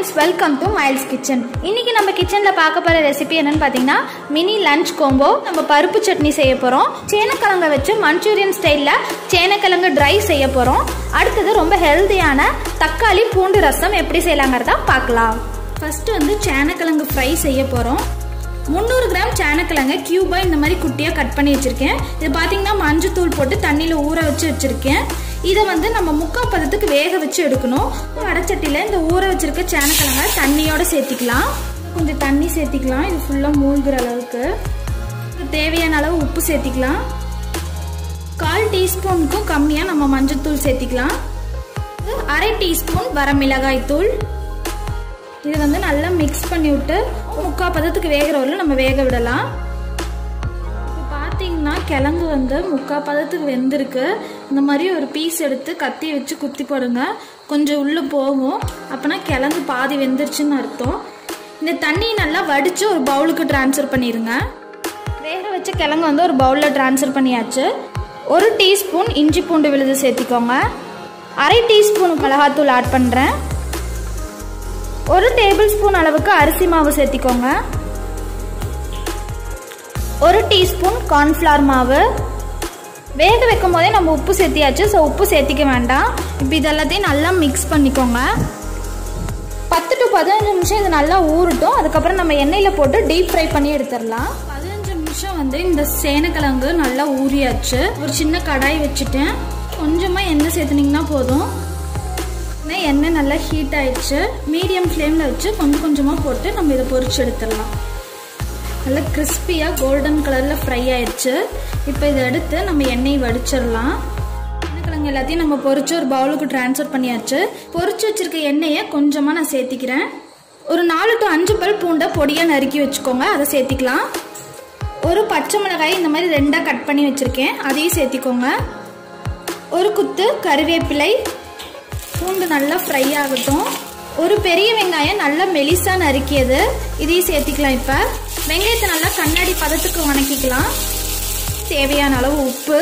friends welcome to miles kitchen இன்னைக்கு நம்ம கிச்சனில் பார்க்க போகிற ரெசிபி என்னன்னு பார்த்தீங்கன்னா மினி லஞ்ச் கோம்போ நம்ம பருப்பு சட்னி செய்ய போகிறோம் சேனக்கிழங்க வச்சு மஞ்சூரியன் ஸ்டைலில் சேனக்கிழங்கு ட்ரை செய்ய போகிறோம் அடுத்தது ரொம்ப ஹெல்த்தியான தக்காளி பூண்டு ரசம் எப்படி செய்யலாங்கிறத பார்க்கலாம் ஃபஸ்ட்டு வந்து சேனக்கிழங்கு ஃப்ரை செய்ய போகிறோம் முந்நூறு கிராம் சேனக்கிழங்க கியூபாக இந்த மாதிரி குட்டியாக கட் பண்ணி வச்சுருக்கேன் இது பார்த்தீங்கன்னா மஞ்சத்தூள் போட்டு தண்ணியில் ஊற வச்சு வச்சுருக்கேன் இதை வந்து நம்ம முக்கால் பதத்துக்கு வேக வச்சு எடுக்கணும் வடச்சட்டியில் இந்த ஊற வச்சிருக்க சேனக்கிழங்க தண்ணியோட சேர்த்திக்கலாம் கொஞ்சம் தண்ணி சேர்த்திக்கலாம் இது ஃபுல்லாக மூழ்கிற அளவுக்கு தேவையான அளவு உப்பு சேர்த்திக்கலாம் கால் டீஸ்பூனுக்கும் கம்மியாக நம்ம மஞ்சத்தூள் சேர்த்திக்கலாம் அரை டீஸ்பூன் வரமிளகாய் தூள் இது வந்து நல்லா மிக்ஸ் பண்ணி விட்டு முக்கால் பதத்துக்கு வேகிற வரலும் நம்ம வேக விடலாம் இப்போ பார்த்தீங்கன்னா கிழங்கு வந்து முக்கால் பதத்துக்கு வெந்திருக்கு இந்த மாதிரி ஒரு பீஸ் எடுத்து கத்தி வச்சு குத்தி போடுங்க கொஞ்சம் உள்ளே போகும் அப்போனா கிழங்கு பாதி வெந்துருச்சுன்னு அர்த்தம் இந்த தண்ணியை நல்லா வடித்து ஒரு பவுலுக்கு ட்ரான்ஸ்ஃபர் பண்ணிடுங்க வேக வச்ச கிழங்கு வந்து ஒரு பவுலில் ட்ரான்ஸ்ஃபர் பண்ணியாச்சு ஒரு டீஸ்பூன் இஞ்சி பூண்டு விழுது சேர்த்திக்கோங்க அரை டீஸ்பூன் மிளகாத்தூள் ஆட் பண்ணுறேன் ஒரு டேபிள் ஸ்பூன் அளவுக்கு அரிசி மாவு சேர்த்திக்கோங்க ஒரு டீஸ்பூன் கார்ன்ஃப்ளவர் மாவு வேக வைக்கும் போதே நம்ம உப்பு சேர்த்தியாச்சு ஸோ உப்பு சேர்த்திக்க வேண்டாம் இப்போ இதெல்லாத்தையும் நல்லா மிக்ஸ் பண்ணிக்கோங்க பத்து டு பதினஞ்சு நிமிஷம் இது நல்லா ஊறட்டும் அதுக்கப்புறம் நம்ம எண்ணெயில் போட்டு டீப் ஃப்ரை பண்ணி எடுத்துடலாம் பதினஞ்சு நிமிஷம் வந்து இந்த சேனக்கிழங்கு நல்லா ஊறியாச்சு ஒரு சின்ன கடாய் வச்சுட்டேன் கொஞ்சமாக எண்ணெய் சேர்த்துனீங்கன்னா போதும் எண்ணெய் நல்லா ஹீட் ஆயிடுச்சு மீடியம் ஃப்ளேமில் வச்சு கொஞ்சம் கொஞ்சமாக போட்டு நம்ம இதை பொரிச்சு எடுத்துடலாம் நல்லா கிறிஸ்பியாக கோல்டன் கலரில் ஃப்ரை ஆயிடுச்சு இப்போ இதை எடுத்து நம்ம எண்ணெய் வடிச்சிடலாம் எண்ணெய்க்கிழங்கு எல்லாத்தையும் நம்ம பொரிச்சு ஒரு பவுலுக்கு ட்ரான்ஸ்ஃபர் பண்ணியாச்சு பொரிச்சு வச்சிருக்க எண்ணெயை கொஞ்சமாக நான் சேர்த்திக்கிறேன் ஒரு நாலு டு அஞ்சு பல் பூண்டை பொடியாக நறுக்கி வச்சுக்கோங்க அதை சேர்த்திக்கலாம் ஒரு பச்சை மிளகாய் இந்த மாதிரி ரெண்டாக கட் பண்ணி வச்சுருக்கேன் அதையும் சேர்த்திக்கோங்க ஒரு குத்து கருவேப்பிலை பூண்டு நல்லா ஃப்ரை ஆகட்டும் ஒரு பெரிய வெங்காயம் நல்லா மெலிசா நறுக்கியது இதையும் சேர்த்திக்கலாம் இப்போ வெங்காயத்தை நல்லா கண்ணாடி பதத்துக்கு வணக்கிக்கலாம் தேவையான அளவு உப்பு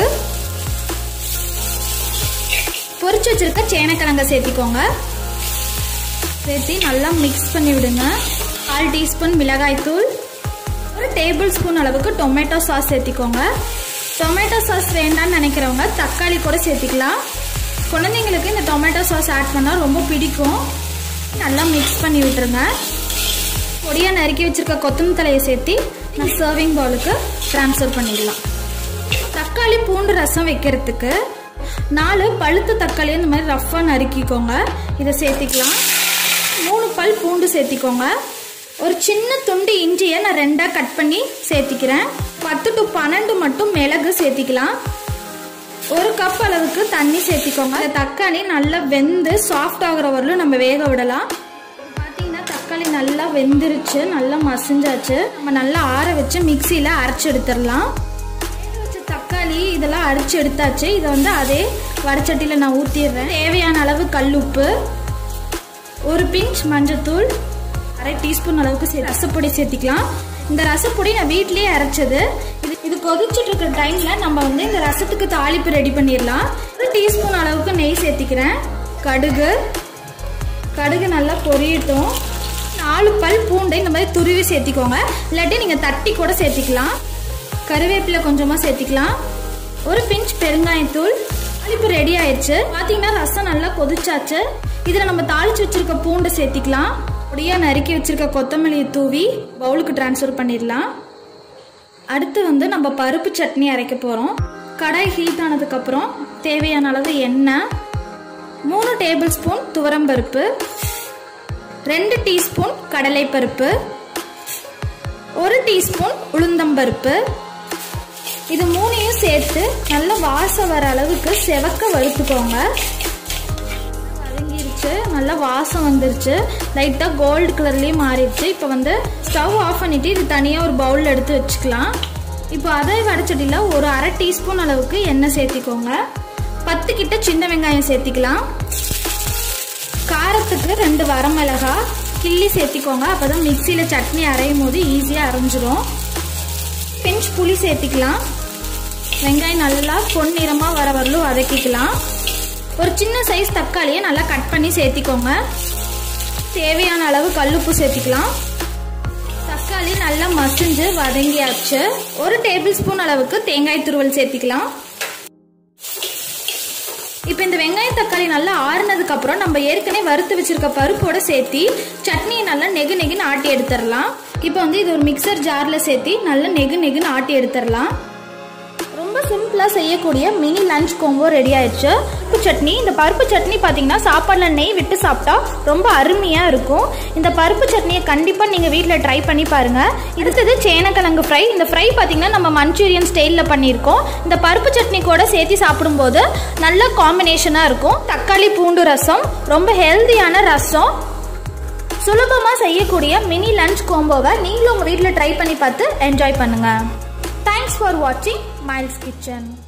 பொரிச்சு வச்சிருக்க சேனக்கிழங்க சேர்த்திக்கோங்க சேர்த்தி நல்லா மிக்ஸ் பண்ணி விடுங்க கால் டீஸ்பூன் மிளகாய் தூள் ஒரு டேபிள் ஸ்பூன் அளவுக்கு டொமேட்டோ சாஸ் சேர்த்திக்கோங்க டொமேட்டோ சாஸ் வேண்டாம்னு நினைக்கிறவங்க தக்காளி கூட சேர்த்திக்கலாம் குழந்தைங்களுக்கு இந்த டொமேட்டோ சாஸ் ஆட் பண்ணால் ரொம்ப பிடிக்கும் நல்லா மிக்ஸ் பண்ணி விட்டுருங்க பொடியாக நறுக்கி வச்சுருக்க கொத்தமல்லி தலையை சேர்த்து நான் சர்விங் பவுலுக்கு ட்ரான்ஸ்ஃபர் பண்ணிடலாம் தக்காளி பூண்டு ரசம் வைக்கிறதுக்கு நாலு பழுத்த தக்காளி இந்த மாதிரி ரஃப்பாக நறுக்கிக்கோங்க இதை சேர்த்திக்கலாம் மூணு பல் பூண்டு சேர்த்திக்கோங்க ஒரு சின்ன துண்டு இஞ்சியை நான் ரெண்டாக கட் பண்ணி சேர்த்திக்கிறேன் பத்து டு பன்னெண்டு மட்டும் மிளகு சேர்த்திக்கலாம் ஒரு கப் அளவுக்கு தண்ணி சேர்த்திக்கோங்க அந்த தக்காளி நல்லா வெந்து சாஃப்ட் ஆகிற வரலும் நம்ம வேக விடலாம் பார்த்தீங்கன்னா தக்காளி நல்லா வெந்துருச்சு நல்லா மசிஞ்சாச்சு நம்ம நல்லா ஆற வச்சு மிக்சியில் அரைச்சி எடுத்துடலாம் வேக வச்ச தக்காளி இதெல்லாம் அரைச்சி எடுத்தாச்சு இதை வந்து அதே வடச்சட்டியில் நான் ஊற்றிடுறேன் தேவையான அளவு கல்லுப்பு ஒரு பிஞ்ச் மஞ்சத்தூள் அரை டீஸ்பூன் அளவுக்கு சே ரசப்பொடி சேர்த்திக்கலாம் இந்த ரசப்பொடி நான் வீட்லேயே அரைச்சது இது இது கொதிச்சுட்டு இருக்கிற டைமில் நம்ம வந்து இந்த ரசத்துக்கு தாளிப்பு ரெடி பண்ணிடலாம் ஒரு டீஸ்பூன் அளவுக்கு நெய் சேர்த்திக்கிறேன் கடுகு கடுகு நல்லா பொரியட்டும் நாலு பல் பூண்டை இந்த மாதிரி துருவி சேர்த்திக்கோங்க இல்லாட்டி நீங்கள் தட்டி கூட சேர்த்திக்கலாம் கருவேப்பிலை கொஞ்சமாக சேர்த்திக்கலாம் ஒரு பிஞ்ச் பெருங்காயத்தூள் தாளிப்பு ரெடி ஆயிடுச்சு பார்த்தீங்கன்னா ரசம் நல்லா கொதிச்சாச்சு இதில் நம்ம தாளிச்சு வச்சிருக்க பூண்டை சேர்த்திக்கலாம் பொடியாக நறுக்கி வச்சிருக்க கொத்தமல்லியை தூவி பவுலுக்கு ட்ரான்ஸ்ஃபர் பண்ணிடலாம் அடுத்து வந்து நம்ம பருப்பு சட்னி அரைக்க போகிறோம் கடாய் ஹீட் ஆனதுக்கப்புறம் தேவையான அளவு எண்ணெய் மூணு டேபிள் ஸ்பூன் துவரம்பருப்பு ரெண்டு டீஸ்பூன் கடலைப்பருப்பு ஒரு டீஸ்பூன் உளுந்தம்பருப்பு இது மூணையும் சேர்த்து நல்ல வாசம் வர அளவுக்கு செவக்க வறுத்துக்கோங்க வதங்கிருச்சு நல்லா வாசம் வந்துருச்சு லைட்டாக கோல்டு கலர்லேயும் மாறிடுச்சு இப்போ வந்து ஸ்டவ் ஆஃப் பண்ணிவிட்டு இது தனியாக ஒரு பவுலில் எடுத்து வச்சுக்கலாம் இப்போ அதே வடச்சட்டியில் ஒரு அரை டீஸ்பூன் அளவுக்கு எண்ணெய் சேர்த்திக்கோங்க பத்து கிட்ட சின்ன வெங்காயம் சேர்த்திக்கலாம் காரத்துக்கு ரெண்டு வரமிளகா கிள்ளி சேர்த்திக்கோங்க அப்போ தான் மிக்சியில் சட்னி அரையும் போது ஈஸியாக அரைஞ்சிரும் பிஞ்ச் புளி சேர்த்திக்கலாம் வெங்காயம் நல்லா பொன்னிறமாக வர வரலும் வதக்கிக்கலாம் ஒரு சின்ன சைஸ் தக்காளியை நல்லா கட் பண்ணி சேர்த்திக்கோங்க தேவையான அளவு கல்லுப்பு சேர்த்திக்கலாம் தக்காளி நல்லா மசிஞ்சு வதங்கியாச்சு ஒரு டேபிள் ஸ்பூன் அளவுக்கு தேங்காய் துருவல் சேர்த்திக்கலாம் இப்போ இந்த வெங்காயம் தக்காளி நல்லா ஆறுனதுக்கு அப்புறம் நம்ம ஏற்கனவே வறுத்து வச்சிருக்க பருப்போட சேர்த்தி சட்னியை நல்லா நெகு நெகுன்னு ஆட்டி எடுத்துடலாம் இப்போ வந்து இது ஒரு மிக்சர் ஜாரில் சேர்த்தி நல்லா நெகு நெகுன்னு ஆட்டி எடுத்துடலாம் ரொம்ப சிம்பிளாக செய்யக்கூடிய மினி லஞ்ச் கோம்போ ரெடி ஆயிடுச்சு பருப்பு சட்னி இந்த பருப்பு சட்னி பார்த்தீங்கன்னா சாப்பாடில் நெய் விட்டு சாப்பிட்டா ரொம்ப அருமையாக இருக்கும் இந்த பருப்பு சட்னியை கண்டிப்பாக நீங்கள் வீட்டில் ட்ரை பண்ணி பாருங்கள் அடுத்தது சேனக்கிழங்கு ஃப்ரை இந்த ஃப்ரை பார்த்தீங்கன்னா நம்ம மஞ்சூரியன் ஸ்டைலில் பண்ணியிருக்கோம் இந்த பருப்பு சட்னி கூட சேர்த்து சாப்பிடும்போது நல்ல காம்பினேஷனாக இருக்கும் தக்காளி பூண்டு ரசம் ரொம்ப ஹெல்தியான ரசம் சுலபமாக செய்யக்கூடிய மினி லஞ்ச் கோம்போவை நீங்களும் உங்கள் வீட்டில் ட்ரை பண்ணி பார்த்து என்ஜாய் பண்ணுங்கள் தேங்க்ஸ் ஃபார் வாட்சிங் மைல்ஸ் கிச்சன்